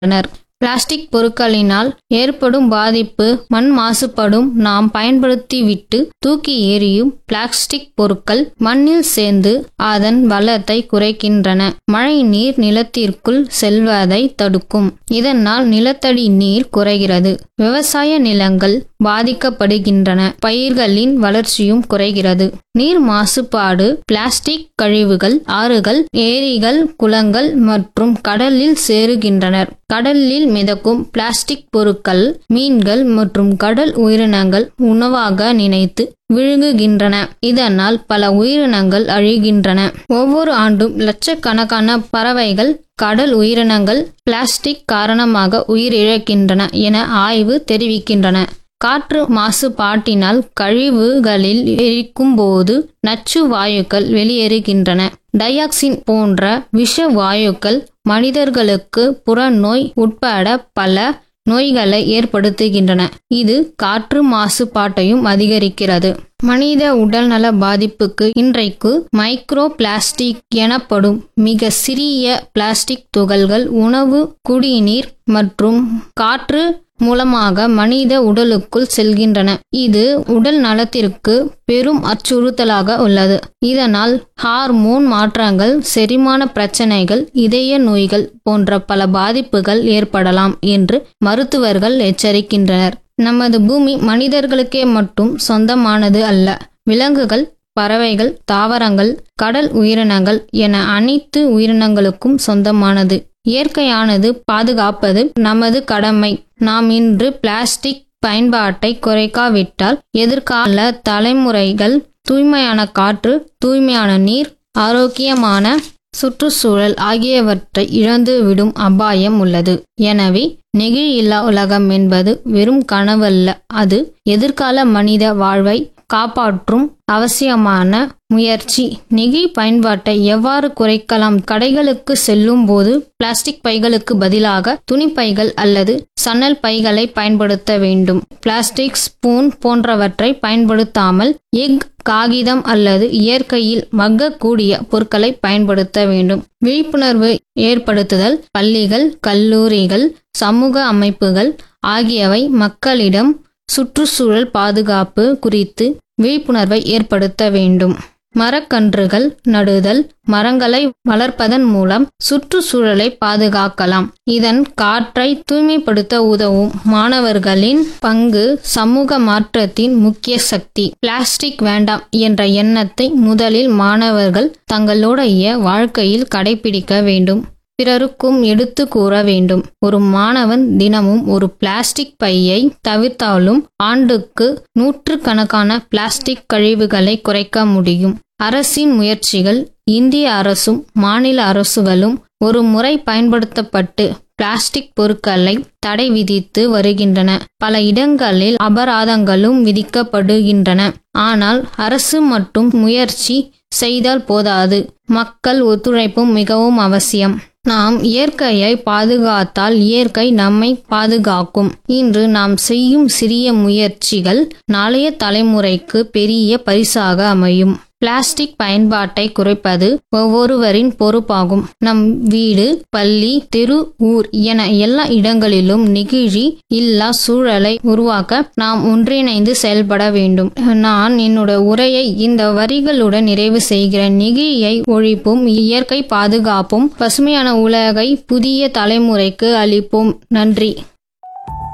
வருகின்றனர் பிளாஸ்டிக் பொருட்களினால் ஏற்படும் பாதிப்பு மண் மாசுபடும் நாம் பயன்படுத்திவிட்டு தூக்கி எறியும் பிளாஸ்டிக் பொருட்கள் மண்ணில் சேர்ந்து அதன் வளத்தை குறைக்கின்றன மழை நீர் நிலத்திற்குள் செல்வதை தடுக்கும் இதனால் நிலத்தடி நீர் குறைகிறது விவசாய நிலங்கள் பாதிக்கப்படுகின்றன பயிர்களின் வளர்ச்சியும் குறைகிறது நீர் மாசுபாடு பிளாஸ்டிக் கழிவுகள் ஆறுகள் ஏரிகள் குளங்கள் மற்றும் கடலில் சேருகின்றனர் கடலில் மிதக்கும் பிளாஸ்டிக் பொருட்கள் மீன்கள் மற்றும் கடல் உயிரினங்கள் உணவாக நினைத்து விழுங்குகின்றன இதனால் பல உயிரினங்கள் அழிகின்றன ஒவ்வொரு ஆண்டும் லட்சக்கணக்கான பறவைகள் கடல் உயிரினங்கள் பிளாஸ்டிக் காரணமாக உயிரிழக்கின்றன என ஆய்வு தெரிவிக்கின்றன காற்று மாசுபாட்டினால் கழிவுகளில் எரிக்கும் போது நச்சு வாயுக்கள் வெளியேறுகின்றன டையாக்சின் போன்ற விஷ வாயுக்கள் மனிதர்களுக்கு புறநோய் உட்பட பல நோய்களை ஏற்படுத்துகின்றன இது காற்று மாசுபாட்டையும் அதிகரிக்கிறது மனித உடல்நல பாதிப்புக்கு இன்றைக்கு மைக்ரோ பிளாஸ்டிக் எனப்படும் மிக சிறிய பிளாஸ்டிக் துகள்கள் உணவு குடிநீர் மற்றும் காற்று மூலமாக மனித உடலுக்குள் செல்கின்றன இது உடல் நலத்திற்கு பெரும் அச்சுறுத்தலாக உள்ளது இதனால் ஹார்மோன் மாற்றங்கள் செரிமான பிரச்சனைகள் இதய நோய்கள் போன்ற பல பாதிப்புகள் ஏற்படலாம் என்று மருத்துவர்கள் எச்சரிக்கின்றனர் நமது பூமி மனிதர்களுக்கே மட்டும் சொந்தமானது அல்ல விலங்குகள் பறவைகள் தாவரங்கள் கடல் உயிரினங்கள் என அனைத்து உயிரினங்களுக்கும் சொந்தமானது இயற்கையானது பாதுகாப்பது நமது கடமை நாம் இன்று பிளாஸ்டிக் பயன்பாட்டை குறைக்காவிட்டால் எதிர்கால தலைமுறைகள் தூய்மையான காற்று தூய்மையான நீர் ஆரோக்கியமான சுற்றுச்சூழல் ஆகியவற்றை இழந்துவிடும் அபாயம் உள்ளது எனவே நெகிழியில்லா உலகம் என்பது வெறும் கனவல்ல அது எதிர்கால மனித வாழ்வை காப்பாற்றும் அவசியமான முயற்சி நெகிழி பயன்பாட்டை எவ்வாறு குறைக்கலாம் கடைகளுக்கு செல்லும் போது பிளாஸ்டிக் பைகளுக்கு பதிலாக துணி பைகள் அல்லது சணல் பைகளை பயன்படுத்த வேண்டும் பிளாஸ்டிக் ஸ்பூன் போன்றவற்றை பயன்படுத்தாமல் எக் காகிதம் அல்லது இயற்கையில் மக்கக்கூடிய பொருட்களை பயன்படுத்த வேண்டும் விழிப்புணர்வு ஏற்படுத்துதல் பள்ளிகள் கல்லூரிகள் சமூக அமைப்புகள் ஆகியவை மக்களிடம் சுற்றுச்சூழல் பாதுகாப்பு குறித்து விழிப்புணர்வை ஏற்படுத்த வேண்டும் மரக்கன்றுகள் நடுதல் மரங்களை வளர்ப்பதன் மூலம் சுற்றுச்சூழலை பாதுகாக்கலாம் இதன் காற்றை தூய்மைப்படுத்த உதவும் மாணவர்களின் பங்கு சமூக மாற்றத்தின் முக்கிய சக்தி பிளாஸ்டிக் வேண்டாம் என்ற எண்ணத்தை முதலில் மாணவர்கள் தங்களுடைய வாழ்க்கையில் கடைபிடிக்க வேண்டும் பிறருக்கும் எடுத்து கூற வேண்டும் ஒரு மாணவன் தினமும் ஒரு பிளாஸ்டிக் பையை தவிர்த்தாலும் ஆண்டுக்கு நூற்றுக்கணக்கான பிளாஸ்டிக் கழிவுகளை குறைக்க முடியும் அரசின் முயற்சிகள் இந்திய அரசும் மாநில அரசுகளும் ஒரு முறை பயன்படுத்தப்பட்டு பிளாஸ்டிக் பொருட்களை தடை விதித்து வருகின்றன பல இடங்களில் அபராதங்களும் விதிக்கப்படுகின்றன ஆனால் அரசு மட்டும் முயற்சி செய்தால் போதாது மக்கள் ஒத்துழைப்பும் மிகவும் அவசியம் நாம் இயற்கையை பாதுகாத்தால் இயற்கை நம்மை பாதுகாக்கும் இன்று நாம் செய்யும் சிறிய முயற்சிகள் நாளைய தலைமுறைக்கு பெரிய பரிசாக அமையும் பிளாஸ்டிக் பயன்பாட்டை குறைப்பது ஒவ்வொருவரின் பொறுப்பாகும் நம் வீடு பள்ளி தெரு ஊர் என எல்லா இடங்களிலும் நெகிழி இல்லா சூழலை உருவாக்க நாம் ஒன்றிணைந்து செயல்பட வேண்டும் நான் என்னோட உரையை இந்த வரிகளுடன் நிறைவு செய்கிறேன் நெகிழியை ஒழிப்பும் இயற்கை பாதுகாப்பும் பசுமையான உலகை புதிய தலைமுறைக்கு அளிப்போம் நன்றி